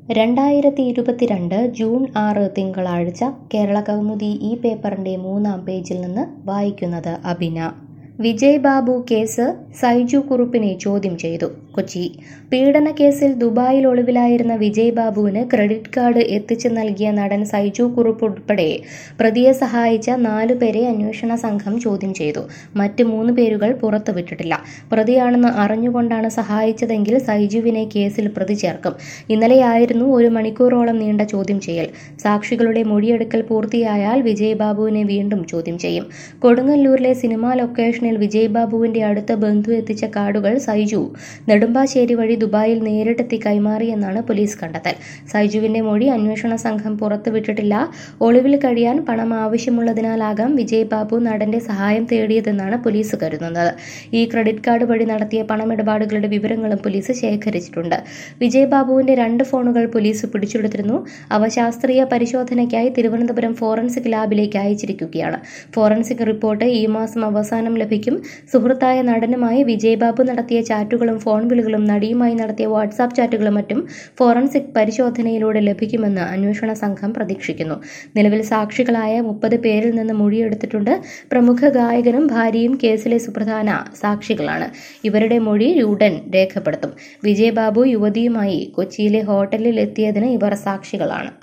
രണ്ടായിരത്തി ഇരുപത്തിരണ്ട് ജൂൺ ആറ് തിങ്കളാഴ്ച കേരള കൗമുദി ഈ പേപ്പറിന്റെ മൂന്നാം പേജിൽ നിന്ന് വായിക്കുന്നത് അബിന വിജയ് ബാബു കേസ് സൈജു കുറുപ്പിനെ ചോദ്യം ചെയ്തു കൊച്ചി പീഡന കേസിൽ ദുബായിൽ ഒളിവിലായിരുന്ന വിജയ് ബാബുവിന് ക്രെഡിറ്റ് കാർഡ് എത്തിച്ചു നൽകിയ നടൻ സൈജു കുറുപ്പ് ഉൾപ്പെടെ പ്രതിയെ സഹായിച്ച നാലുപേരെ അന്വേഷണ സംഘം ചോദ്യം ചെയ്തു മറ്റ് മൂന്ന് പേരുകൾ പുറത്തുവിട്ടിട്ടില്ല പ്രതിയാണെന്ന് അറിഞ്ഞുകൊണ്ടാണ് സഹായിച്ചതെങ്കിൽ സൈജുവിനെ കേസിൽ പ്രതി ചേർക്കും ഇന്നലെയായിരുന്നു ഒരു മണിക്കൂറോളം നീണ്ട ചോദ്യം ചെയ്യൽ സാക്ഷികളുടെ മൊഴിയെടുക്കൽ പൂർത്തിയായാൽ വിജയ് ബാബുവിനെ വീണ്ടും ചോദ്യം ചെയ്യും കൊടുങ്ങല്ലൂരിലെ സിനിമാ ലൊക്കേഷനിൽ വിജയ് ബാബുവിന്റെ അടുത്ത ബന്ധു എത്തിച്ച കാർഡുകൾ സൈജു നെടുമ്പാശ്ശേരി വഴി ദുബായിൽ നേരിട്ടെത്തി കൈമാറിയെന്നാണ് പോലീസ് കണ്ടെത്തൽ സൈജുവിന്റെ മൊഴി അന്വേഷണ സംഘം പുറത്തുവിട്ടിട്ടില്ല ഒളിവിൽ കഴിയാൻ പണം ആവശ്യമുള്ളതിനാലാകാം വിജയ് ബാബു നടന്റെ സഹായം തേടിയതെന്നാണ് പോലീസ് കരുതുന്നത് ഈ ക്രെഡിറ്റ് കാർഡ് വഴി നടത്തിയ പണമിടപാടുകളുടെ വിവരങ്ങളും പോലീസ് ശേഖരിച്ചിട്ടുണ്ട് വിജയ് ബാബുവിന്റെ രണ്ട് ഫോണുകൾ പോലീസ് പിടിച്ചെടുത്തിരുന്നു അവ ശാസ്ത്രീയ പരിശോധനയ്ക്കായി തിരുവനന്തപുരം ഫോറൻസിക് ലാബിലേക്ക് അയച്ചിരിക്കുകയാണ് ഫോറൻസിക് റിപ്പോർട്ട് ഈ മാസം അവസാനം ലഭിക്കും സുഹൃത്തായ നടനുമായി വിജയ് ബാബു നടത്തിയ ചാറ്റുകളും ഫോൺ വിളികളും നടിയുമായി നടത്തിയ വാട്സാപ്പ് ചാറ്റുകളും മറ്റും ഫോറൻസിക് പരിശോധനയിലൂടെ ലഭിക്കുമെന്ന് അന്വേഷണ സംഘം പ്രതീക്ഷിക്കുന്നു നിലവിൽ സാക്ഷികളായ മുപ്പത് പേരിൽ നിന്ന് മൊഴിയെടുത്തിട്ടുണ്ട് പ്രമുഖ ഗായകനും ഭാര്യയും കേസിലെ സുപ്രധാന സാക്ഷികളാണ് ഇവരുടെ മൊഴി ഉടൻ രേഖപ്പെടുത്തും വിജയബാബു യുവതിയുമായി കൊച്ചിയിലെ ഹോട്ടലിൽ എത്തിയതിന് ഇവർ സാക്ഷികളാണ്